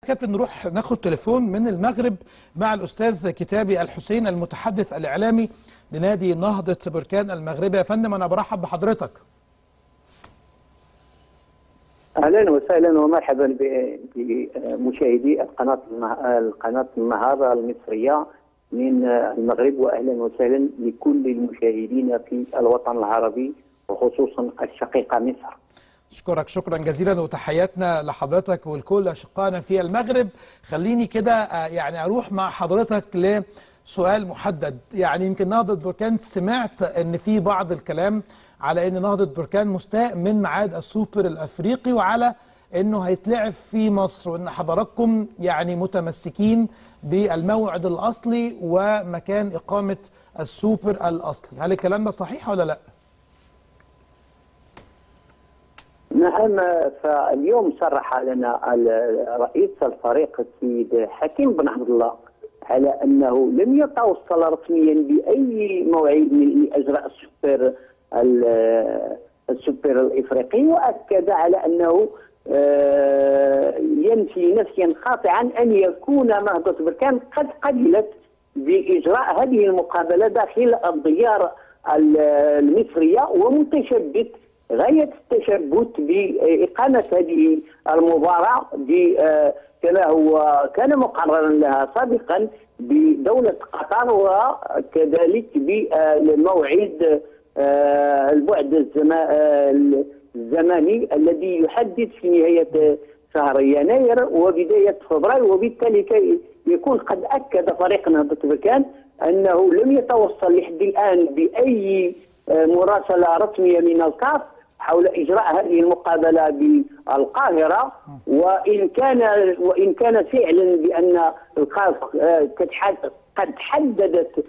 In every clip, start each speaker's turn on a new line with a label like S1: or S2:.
S1: كابتن نروح ناخد تليفون من المغرب مع الاستاذ كتابي الحسين المتحدث الاعلامي لنادي نهضه بركان المغربي يا فندم انا برحب بحضرتك
S2: اهلا وسهلا ومرحبا بمشاهدي القناه القناه النهار المصريه من المغرب واهلا وسهلا لكل المشاهدين في الوطن العربي وخصوصا الشقيقه مصر.
S1: اشكرك شكرا جزيلا وتحياتنا لحضرتك ولكل اشقائنا في المغرب خليني كده يعني اروح مع حضرتك لسؤال محدد يعني يمكن نهضه بركان سمعت ان في بعض الكلام على ان نهضه بركان مستاء من ميعاد السوبر الافريقي وعلى انه هيتلعب في مصر وان حضراتكم يعني متمسكين بالموعد الاصلي ومكان اقامه السوبر الاصلي هل الكلام ده صحيح ولا لا
S2: نعم فاليوم صرح لنا رئيس الفريق السيد حكيم بن عبد الله على انه لم يتوصل رسميا باي موعد من اجراء السوبر السوبر الافريقي واكد على انه ينفي نفيا قاطعا ان يكون نهضه بركان قد قبلت باجراء هذه المقابله داخل الديار المصريه ومتشبث غايه التشبث باقامه هذه المباراه كما هو كان مقررا لها سابقا بدوله قطر وكذلك بالموعد البعد الزماني الذي يحدد في نهايه شهر يناير وبدايه فبراير وبالتالي يكون قد اكد فريق نهضه بركان انه لم يتوصل لحد الان باي مراسله رسميه من الكاف حول اجراء هذه المقابله بالقاهره وان كان وان كان فعلا بان الكاف قد حددت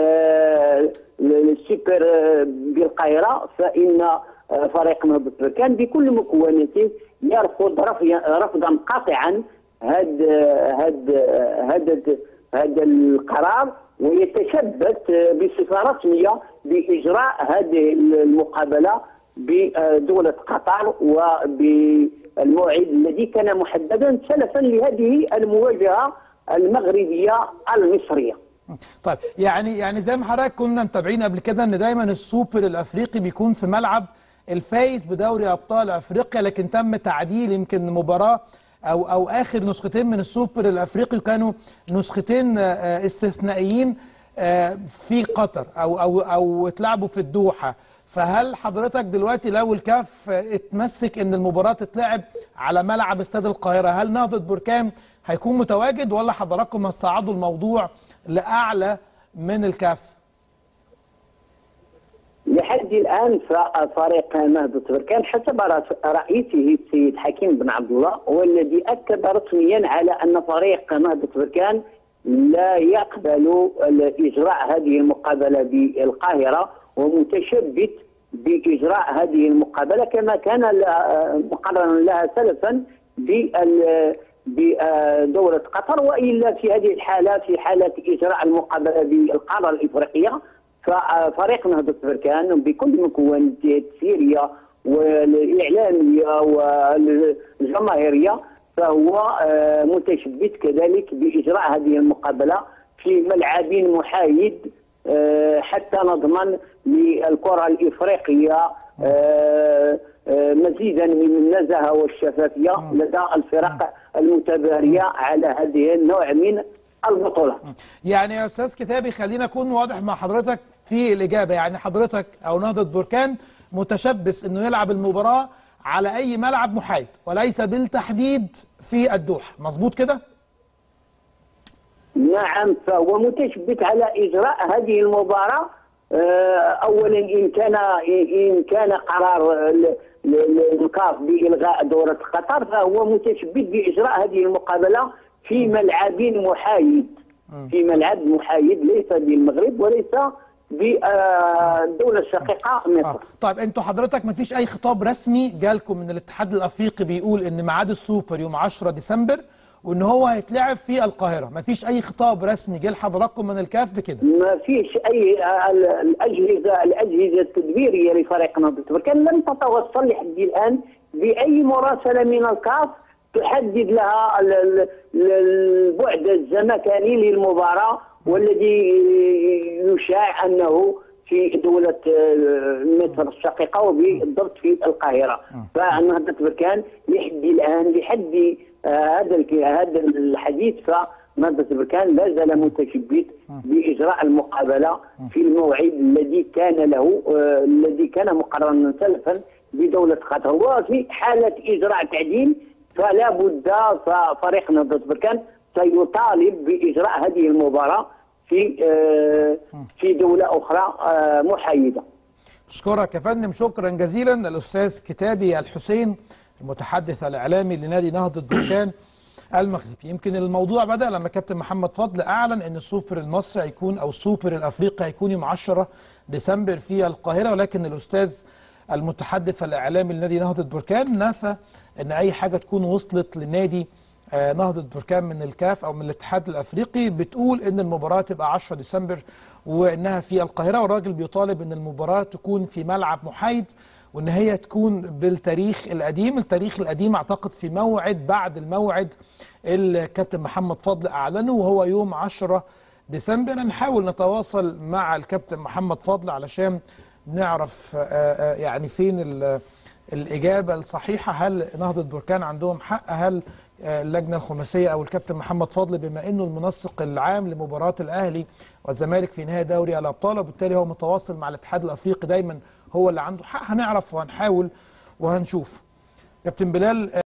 S2: السوبر بالقاهره فان فريق نهضه بركان بكل مكوناته يرفض رفضا قاطعا هذا هذا هذا هذا القرار ويتشبث بصفه رسميه باجراء هذه المقابله بدولة قطر وبالموعد الذي كان محددا سلفا لهذه المواجهة المغربية المصرية
S1: طيب يعني يعني زي ما حضرتك كنا متابعين قبل كده ان دايما السوبر الافريقي بيكون في ملعب الفايز بدوري ابطال افريقيا لكن تم تعديل يمكن مباراه او او اخر نسختين من السوبر الافريقي كانوا نسختين استثنائيين في قطر او او او اتلعبوا في الدوحه فهل حضرتك دلوقتي لو الكاف اتمسك ان المباراه تتلعب على ملعب استاد القاهره هل نهضه بركان هيكون متواجد ولا حضراتكم هتصعدوا الموضوع لاعلى من الكاف؟
S2: لحد الان فريق نهضه بركان حسب رئيسه السيد حكيم بن عبد الله هو الذي اكد رسميا على ان فريق نهضه بركان لا يقبل اجراء هذه المقابله بالقاهره ومتشبث باجراء هذه المقابله كما كان مقررا لها سلفا بدوله قطر والا في هذه الحاله في حاله اجراء المقابله بالقاره الافريقيه ففريق نهضه بركان بكل مكوناته السيريه والاعلاميه والجماهيريه فهو متشبث كذلك باجراء هذه المقابله في ملعب محايد حتى نضمن للكرة الإفريقية مزيدا من النزاهة والشفافية لدى الفرق المتبارية على هذه النوع من البطولة
S1: يعني يا أستاذ كتابي خلينا أكون واضح مع حضرتك في الإجابة يعني حضرتك أو نهضة بركان متشبث أنه يلعب المباراة على أي ملعب محايد وليس بالتحديد في الدوحة مظبوط كده؟
S2: نعم فهو متشبث على اجراء هذه المباراه اولا ان كان ان كان قرار الكاف بالغاء دوره قطر فهو متشبث باجراء هذه المقابله في ملعب محايد في ملعب محايد ليس بالمغرب وليس بالدوله الشقيقه مصر.
S1: آه. طيب انتوا حضرتك ما فيش اي خطاب رسمي جالكم من الاتحاد الافريقي بيقول ان ميعاد السوبر يوم 10 ديسمبر وان هو هيتلعب في القاهره ما فيش اي خطاب رسمي جه لحضراتكم من الكاف بكده
S2: ما فيش اي الاجهزه الاجهزه التدبيريه لفريق نهضه بركان لم تتوصل لحد الان باي مراسله من الكاف تحدد لها ال- ال- ال- البعد الزمكاني للمباراه والذي يشاع انه في دولة آه، مصر الشقيقة وبالضبط في القاهرة فنهضة بركان لحد الآن لحد آه، هذا الك- هذا الحديث فنهضة بركان لا زال متشبث بإجراء المقابلة في الموعد الذي كان له آه، الذي كان مقررا سلفا بدولة قطر وفي حالة إجراء تعديل فلا بد ففريق نهضة بركان سيطالب بإجراء هذه المباراة في آه، في دولة أخرى آه، محايدة
S1: أشكرك يا فندم شكرا جزيلا الأستاذ كتابي الحسين المتحدث الإعلامي لنادي نهضة بركان المغربي يمكن الموضوع بدأ لما كابتن محمد فضل أعلن أن السوبر المصري هيكون أو السوبر الأفريقي هيكون يوم 10 ديسمبر في القاهرة ولكن الأستاذ المتحدث الإعلامي لنادي نهضة بركان نفى أن أي حاجة تكون وصلت لنادي آه، نهضة بركان من الكاف أو من الاتحاد الأفريقي بتقول أن المباراة تبقى 10 ديسمبر وأنها في القاهرة والراجل بيطالب أن المباراة تكون في ملعب محايد وأن هي تكون بالتاريخ القديم التاريخ القديم أعتقد في موعد بعد الموعد اللي كابتن محمد فضل أعلنه وهو يوم 10 ديسمبر نحاول نتواصل مع الكابتن محمد فضل علشان نعرف آه، آه، يعني فين ال- الإجابة الصحيحة هل نهضة بركان عندهم حق هل آه، اللجنة الخماسية أو الكابتن محمد فضل بما أنه المنسق العام لمباراة الأهلي والزمالك في نهاية دوري الأبطال وبالتالي هو متواصل مع الاتحاد الأفريقي دايما هو اللي عنده حق هنعرف وهنحاول وهنشوف كابتن بلال